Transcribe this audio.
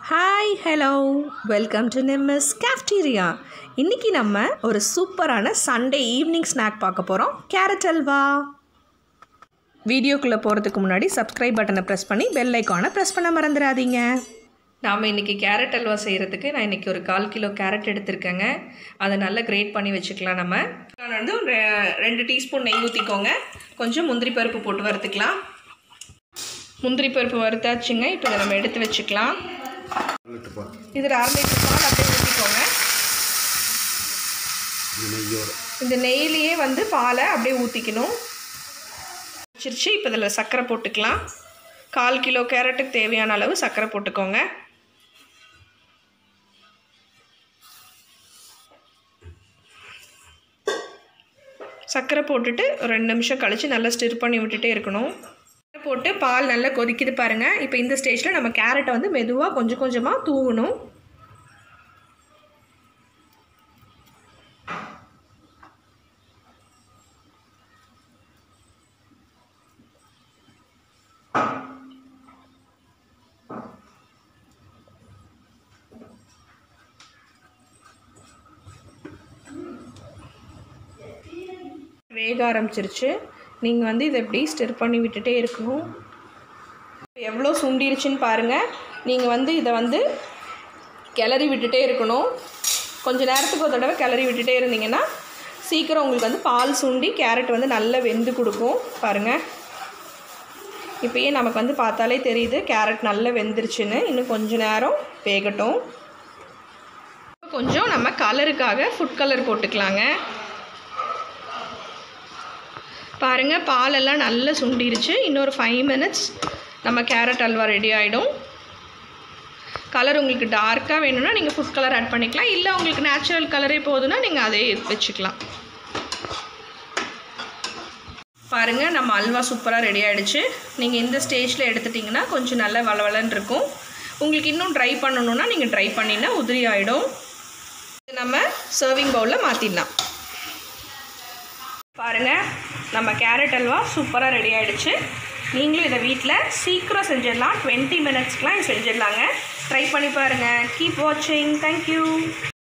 hi hello welcome to Nimmas cafeteria இன்றைக்கி நம்ம ஒரு சூப்பரான சண்டே ஈவினிங் ஸ்நாக் பார்க்க போகிறோம் கேரட் அல்வா வீடியோக்குள்ளே போகிறதுக்கு முன்னாடி சப்ஸ்கிரைப் பட்டனை ப்ரெஸ் பண்ணி பெல் ஐக்கானை ப்ரெஸ் பண்ண மறந்துடாதீங்க நாம் இன்றைக்கி கேரட் அல்வா செய்கிறதுக்கு நான் இன்றைக்கி ஒரு கால் கிலோ கேரட் எடுத்திருக்கேங்க அதை நல்லா கிரேட் பண்ணி வச்சுக்கலாம் நம்ம நான் வந்து ஒரு ரெண்டு டீஸ்பூன் நெய் ஊற்றிக்கோங்க கொஞ்சம் முந்திரி பருப்பு போட்டு வறுத்துக்கலாம் முந்திரி பருப்பு வறுத்தாச்சுங்க இப்போ இதை நம்ம எடுத்து வச்சுக்கலாம் லிட்டர் பால் இதில் அரை லிட்டர் பால் அப்படியே ஊற்றிக்கோங்க இந்த நெய்யோட இந்த நெய்யிலேயே வந்து பாலை அப்படியே ஊற்றிக்கணும் வச்சிருச்சு இப்போ இதில் சர்க்கரை போட்டுக்கலாம் கால் கிலோ கேரட்டுக்கு தேவையான அளவு சர்க்கரை போட்டுக்கோங்க சர்க்கரை போட்டுட்டு ஒரு ரெண்டு நிமிஷம் கழித்து நல்லா ஸ்டிர் பண்ணி விட்டுட்டே இருக்கணும் சர்க்கரை போட்டு பால் நல்லா கொதிக்குது பாருங்கள் இப்போ இந்த ஸ்டேஜில் நம்ம கேரட்டை வந்து மெதுவாக கொஞ்சம் கொஞ்சமாக தூவணும் வேக ஆரம்பிச்சிருச்சு நீங்கள் வந்து இதை எப்படி ஸ்டிர் பண்ணி விட்டுட்டே இருக்கணும் எவ்வளோ சுண்டிருச்சுன்னு பாருங்கள் நீங்கள் வந்து இதை வந்து கிளறி விட்டுட்டே இருக்கணும் கொஞ்ச நேரத்துக்கு ஒரு தடவை கிளறி விட்டுட்டே இருந்தீங்கன்னா சீக்கிரம் உங்களுக்கு வந்து பால் சுண்டி கேரட் வந்து நல்லா வெந்து கொடுக்கும் பாருங்கள் இப்போயே நமக்கு வந்து பார்த்தாலே தெரியுது கேரட் நல்லா வெந்துருச்சுன்னு இன்னும் கொஞ்ச நேரம் வேகட்டும் கொஞ்சம் நம்ம கலருக்காக ஃபுட் கலர் போட்டுக்கலாங்க பாருங்கள் பாலெல்லாம் நல்லா சுண்டிருச்சு இன்னொரு ஃபைவ் மினிட்ஸ் நம்ம கேரட் அல்வா ரெடி ஆகிடும் கலர் உங்களுக்கு டார்க்காக வேணும்னா நீங்கள் ஃபுட் கலர் ஆட் பண்ணிக்கலாம் இல்லை உங்களுக்கு நேச்சுரல் கலரே போதுன்னா நீங்கள் அதே வச்சுக்கலாம் பாருங்கள் நம்ம அல்வா சூப்பராக ரெடி ஆகிடுச்சு நீங்கள் இந்த ஸ்டேஜில் எடுத்துட்டிங்கன்னா கொஞ்சம் நல்லா வளவலன்னு இருக்கும் உங்களுக்கு இன்னும் ட்ரை பண்ணணுன்னா நீங்கள் ட்ரை பண்ணினா உதிரி ஆகிடும் நம்ம சர்விங் பவுலில் மாற்றிடலாம் பாருங்கள் நம்ம கேரட் அல்வா சூப்பராக ரெடி ஆகிடுச்சு நீங்களும் இதை வீட்டில் சீக்கிரம் செஞ்சிடலாம் டுவெண்ட்டி மினிட்ஸ்க்கெலாம் செஞ்சிடலாங்க ட்ரை பண்ணி பாருங்கள் கீப் வாட்சிங் தேங்க்யூ